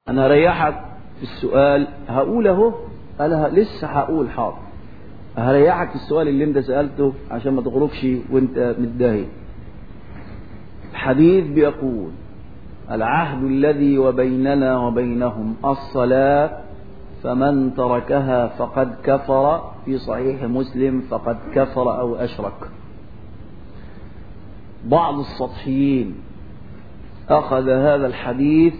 انا هريحك في السؤال هقول اهو انا لسه هقول حاضر هريحك في السؤال اللي انت سألته عشان ما تخرجش وانت متداهي الحديث بيقول العهد الذي وبيننا وبينهم الصلاة فمن تركها فقد كفر في صحيح مسلم فقد كفر أو أشرك بعض السطحيين أخذ هذا الحديث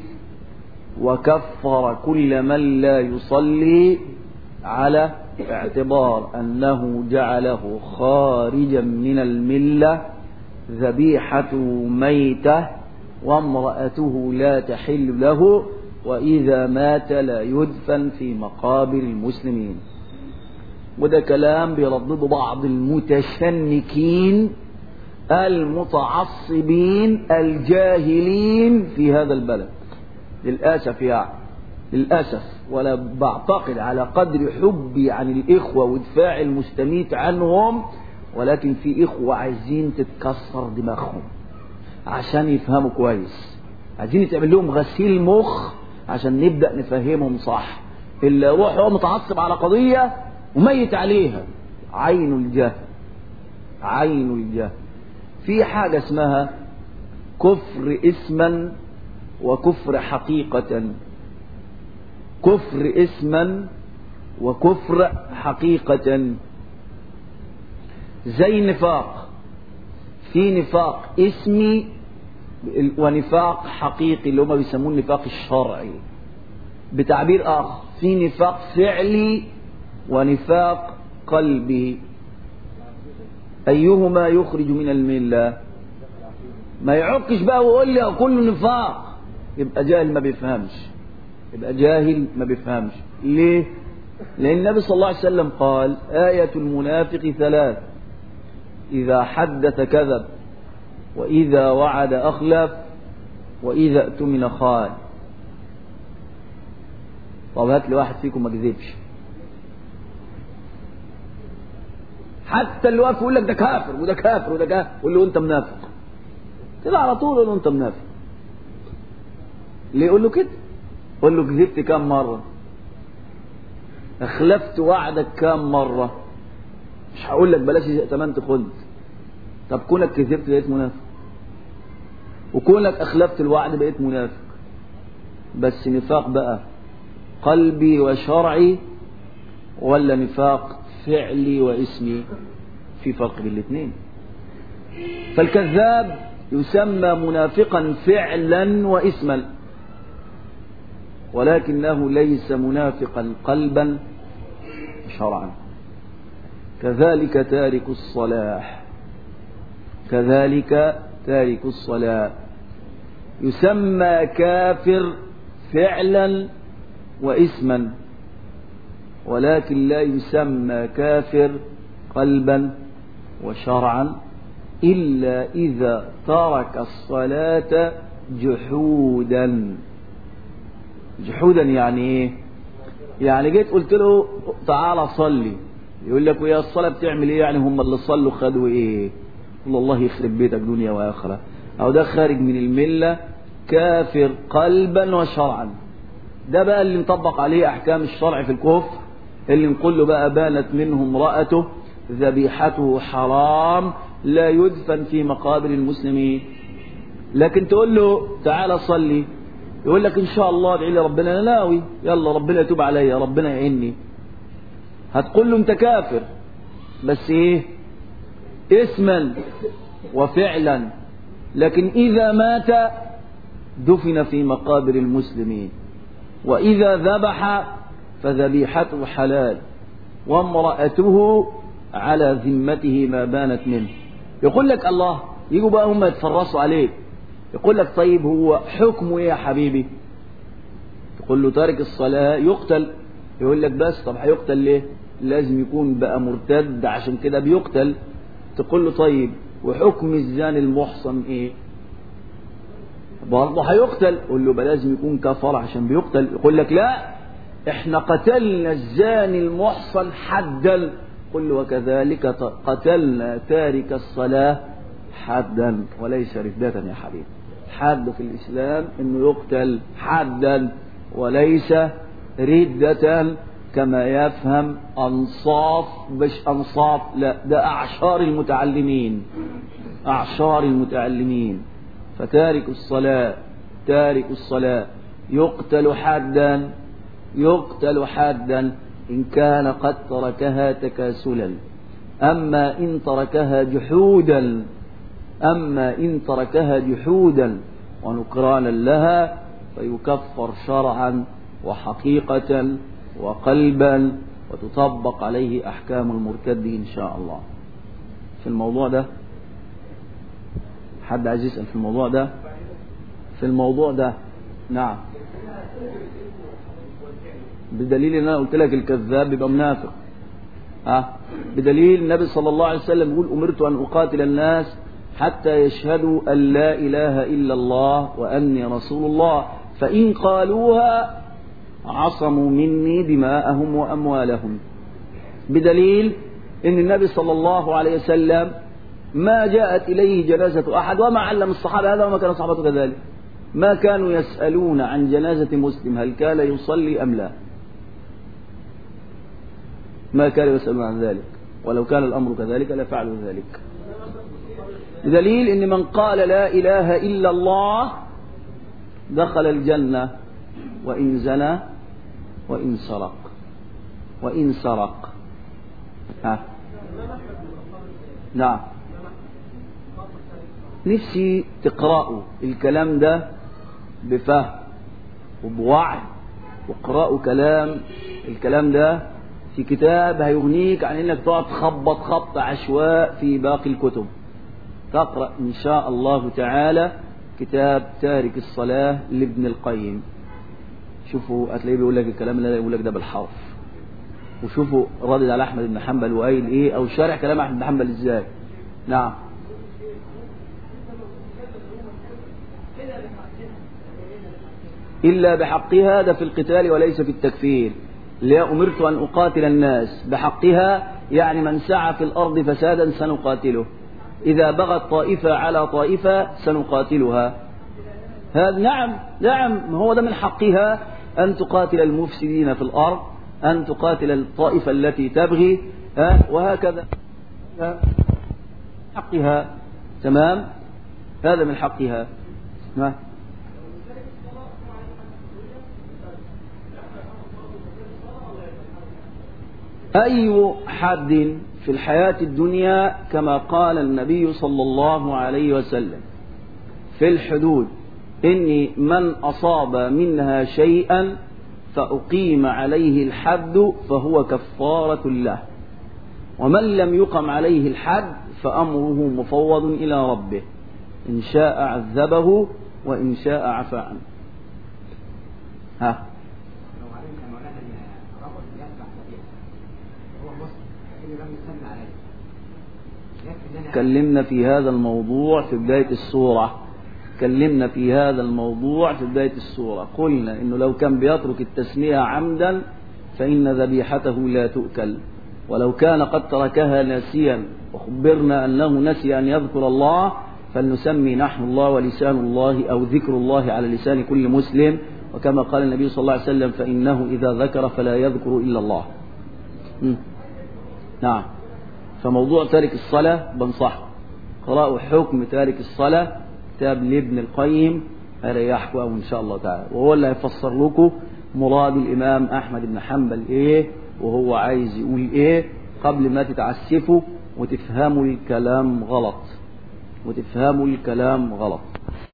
وكفر كل من لا يصلي على اعتبار أنه جعله خارجا من الملة ذبيحته ميتة وامرأته لا تحل له وإذا مات لا يدفن في مقابر المسلمين وده كلام بيردده بعض المتشنكين المتعصبين الجاهلين في هذا البلد للأسف يعني للأسف ولا بعتقد على قدر حبي عن الإخوة ودفاع المستميت عنهم ولكن في إخوة عايزين تتكسر دماغهم عشان يفهموا كويس عايزين يتعمل لهم غسيل مخ عشان نبدأ نفهمهم صح اللي يروح هو متعصب على قضية وميت عليها عين الجهل عين الجهل في حاجة اسمها كفر اسما وكفر حقيقة كفر اسما وكفر حقيقة زي النفاق في نفاق اسمي ونفاق حقيقي اللي هم بيسموه النفاق الشرعي بتعبير آخر في نفاق فعلي ونفاق قلبي أيهما يخرج من الملة ما يعكش بقى ويقول لي كله نفاق يبقى جاهل ما بيفهمش يبقى جاهل ما بيفهمش ليه لأن النبي صلى الله عليه وسلم قال آية المنافق ثلاث إذا حدث كذب وإذا وعد أخلف وإذا اؤتمن خان طب هات لي واحد فيكم ما كذبش حتى اللي واقف يقول لك ده كافر وده كافر وده كافر قول له انت منافق كده على طول قول له انت منافق ليه يقول له كده قول له كذبت كام مرة اخلفت وعدك كام مرة مش هقول لك بلاش ائتمنت خلد طب كونك كذبت بقيت منافق وكونك اخلفت الوعد بقيت منافق بس نفاق بقى قلبي وشرعي ولا نفاق فعلي واسمي في فرق بين الاثنين فالكذاب يسمى منافقا فعلا واسما ولكنه ليس منافقا قلبا شرعا كذلك تارك الصلاح كذلك تارك الصلاة يسمى كافر فعلا واسما ولكن لا يسمى كافر قلبا وشرعا إلا إذا ترك الصلاة جحودا جحودا يعني ايه يعني جيت قلت له تعالى صلي يقول لك ويا الصلاة بتعمل ايه يعني هم اللي صلوا خدوا ايه قل الله يخرب بيتك دنيا واخرة او ده خارج من الملة كافر قلبا وشرعا ده بقى اللي نطبق عليه احكام الشرع في الكفر اللي نقول له بقى بانت منه امرأته ذبيحته حرام لا يدفن في مقابر المسلمين لكن تقول له تعالى صلي يقول لك ان شاء الله ادعي لي ربنا انا ناوي يلا ربنا يتوب عليا ربنا يعيني هتقول له انت كافر بس ايه اسما وفعلا لكن اذا مات دفن في مقابر المسلمين واذا ذبح فذبيحته حلال وامرأته على ذمته ما بانت منه يقول لك الله يجوا بقى هم يتفرصوا عليك يقول لك طيب هو حكمه ايه يا حبيبي تقول له تارك الصلاة يقتل يقول لك بس طب هيقتل ليه لازم يكون بقى مرتد عشان كده بيقتل تقول له طيب وحكم الزاني المحصن ايه برضه هيقتل قول له بقى لازم يكون كفر عشان بيقتل يقول لك لا احنا قتلنا الزاني المحصن حدا قل له وكذلك قتلنا تارك الصلاة حدا وليس ردة يا حبيبي حد في الإسلام انه يقتل حدا وليس ردة كما يفهم أنصاف مش أنصاف لا ده أعشار المتعلمين أعشار المتعلمين فتارك الصلاة تارك الصلاة يقتل حدا يقتل حدا إن كان قد تركها تكاسلا أما إن تركها جحودا أما إن تركها جحودا ونكرانا لها فيكفر شرعا وحقيقة وقلبا وتطبق عليه أحكام المرتد إن شاء الله في الموضوع ده حد عايز يسأل في الموضوع ده في الموضوع ده نعم بدليل ان انا قلت لك الكذاب يبقى منافق ها أه؟ بدليل النبي صلى الله عليه وسلم يقول امرت ان اقاتل الناس حتى يشهدوا ان لا اله الا الله واني رسول الله فان قالوها عصموا مني دماءهم واموالهم بدليل ان النبي صلى الله عليه وسلم ما جاءت اليه جنازه احد وما علم الصحابه هذا وما كان الصحابه كذلك ما كانوا يسالون عن جنازه مسلم هل كان يصلي ام لا ما كانوا يسألون عن ذلك ولو كان الأمر كذلك لفعلوا ذلك بدليل ان من قال لا إله إلا الله دخل الجنة وإن زنى وإن سرق وإن سرق ها نعم نفسي تقرأوا الكلام ده بفهم وبوعي واقرأوا كلام الكلام ده في كتاب هيغنيك عن انك تقعد تخبط خبط عشواء في باقي الكتب تقرأ ان شاء الله تعالى كتاب تارك الصلاة لابن القيم شوفوا هتلاقيه بيقول لك الكلام اللي يقول لك ده بالحرف وشوفوا رادد على احمد بن حنبل وقايل ايه او شارح كلام احمد بن حنبل ازاي نعم إلا بحقها ده في القتال وليس في التكفير لا أمرت أن أقاتل الناس بحقها يعني من سعى في الأرض فسادا سنقاتله إذا بغت طائفة على طائفة سنقاتلها هذا نعم نعم هو ده من حقها أن تقاتل المفسدين في الأرض أن تقاتل الطائفة التي تبغي وهكذا حقها تمام هذا من حقها نعم أي حد في الحياة الدنيا كما قال النبي صلى الله عليه وسلم في الحدود إني من أصاب منها شيئا فأقيم عليه الحد فهو كفارة له ومن لم يقم عليه الحد فأمره مفوض إلى ربه إن شاء عذبه وإن شاء عفى عنه ها تكلمنا في هذا الموضوع في بداية السورة تكلمنا في هذا الموضوع في بداية السورة قلنا إنه لو كان بيترك التسمية عمدا فإن ذبيحته لا تؤكل ولو كان قد تركها ناسيا وخبرنا أنه نسي أن يذكر الله فلنسمي نحن الله ولسان الله أو ذكر الله على لسان كل مسلم وكما قال النبي صلى الله عليه وسلم فإنه إذا ذكر فلا يذكر إلا الله م. نعم فموضوع تارك الصلاة بنصحه قرأوا حكم تارك الصلاة كتاب لابن القيم هيريحكم أو إن شاء الله تعالى وهو اللي هيفسر لكم مراد الإمام أحمد بن حنبل إيه وهو عايز يقول إيه قبل ما تتعسفوا وتفهموا الكلام غلط وتفهموا الكلام غلط